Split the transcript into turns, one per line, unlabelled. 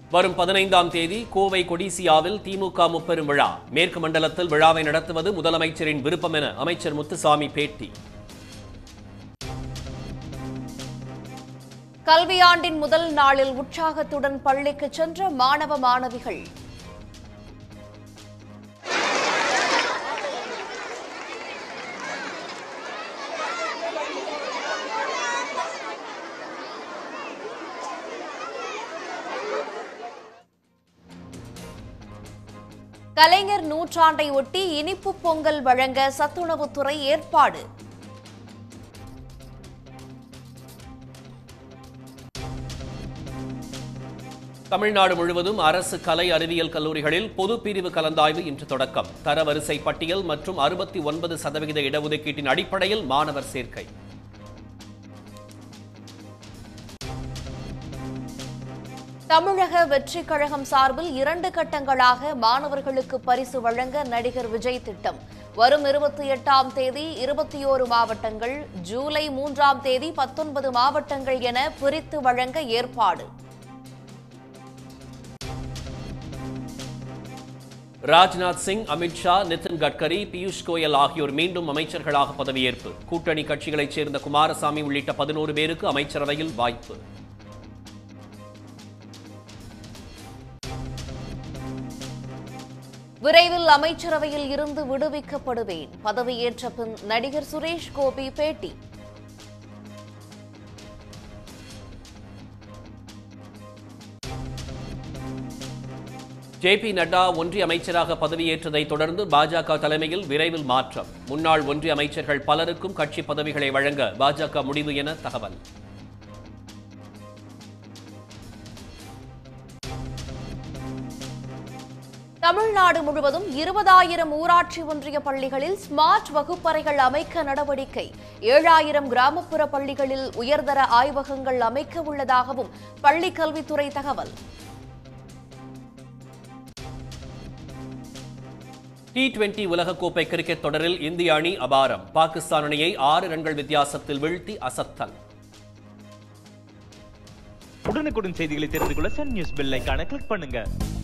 வரும் பதினைந்தாம் தேதி கோவை கொடிசியாவில் திமுக முப்பெரும் விழா மேற்கு மண்டலத்தில் விழாவை நடத்துவது முதலமைச்சரின் விருப்பம் என அமைச்சர் முத்துசாமி பேட்டி
கல்வியாண்டின் முதல் நாளில் உற்சாகத்துடன் பள்ளிக்கு சென்ற மாணவ மாணவிகள் கலைஞர் நூற்றாண்டை ஒட்டி இனிப்பு பொங்கல் வழங்க சத்துணவுத்துறை ஏற்பாடு
தமிழ்நாடு முழுவதும் அரசு கலை அறிவியல் கல்லூரிகளில் பொது பிரிவு கலந்தாய்வு இன்று தொடக்கம் தரவரிசை பட்டியல் மற்றும் அறுபத்தி ஒன்பது சதவிகித இடஒதுக்கீட்டின் அடிப்படையில் மாணவர் சேர்க்கை
தமிழக வெற்றிக் கழகம் சார்பில் இரண்டு கட்டங்களாக மாணவர்களுக்கு பரிசு வழங்க நடிகர் விஜய் திட்டம் வரும் இருபத்தி எட்டாம் தேதி இருபத்தி ஓரு மாவட்டங்கள் ஜூலை மூன்றாம் தேதி பத்தொன்பது மாவட்டங்கள் என பிரித்து வழங்க ஏற்பாடு
ராஜ்நாத் சிங் அமித்ஷா நிதின் கட்கரி பியூஷ் கோயல் ஆகியோர் மீண்டும் அமைச்சர்களாக பதவியேற்பு கூட்டணி கட்சிகளைச் சேர்ந்த குமாரசாமி உள்ளிட்ட பதினோரு பேருக்கு அமைச்சரவையில் வாய்ப்பு
விரைவில் அமைச்சரவையில் இருந்து விடுவிக்கப்படுவேன் பதவியேற்ற பின் நடிகர் சுரேஷ் கோபி பேட்டி
ஜே பி நட்டா ஒன்றிய அமைச்சராக பதவியேற்றதை தொடர்ந்து பாஜக தலைமையில் விரைவில் மாற்றம் முன்னாள் ஒன்றிய அமைச்சர்கள் பலருக்கும் கட்சி பதவிகளை வழங்க பாஜக முடிவு என தகவல்
தமிழ்நாடு முழுவதும் இருபதாயிரம் ஊராட்சி ஒன்றிய பள்ளிகளில் ஸ்மார்ட் வகுப்பறைகள் அமைக்க நடவடிக்கை ஏழாயிரம் கிராமப்புற பள்ளிகளில் உயர்தர ஆய்வகங்கள் அமைக்க உள்ளதாகவும் பள்ளிக் கல்வித்துறை தகவல்
டி டுவெண்டி உலகக்கோப்பை கிரிக்கெட் தொடரில் இந்திய அணி அபாரம் பாகிஸ்தான் அணியை ஆறு ரன்கள் வித்தியாசத்தில் வீழ்த்தி அசத்தல்
உடனுக்குடன் செய்திகளை தெரிந்து கொள்ள சன் நியூஸ் பெல் ஐகானை கிளிக் பண்ணுங்க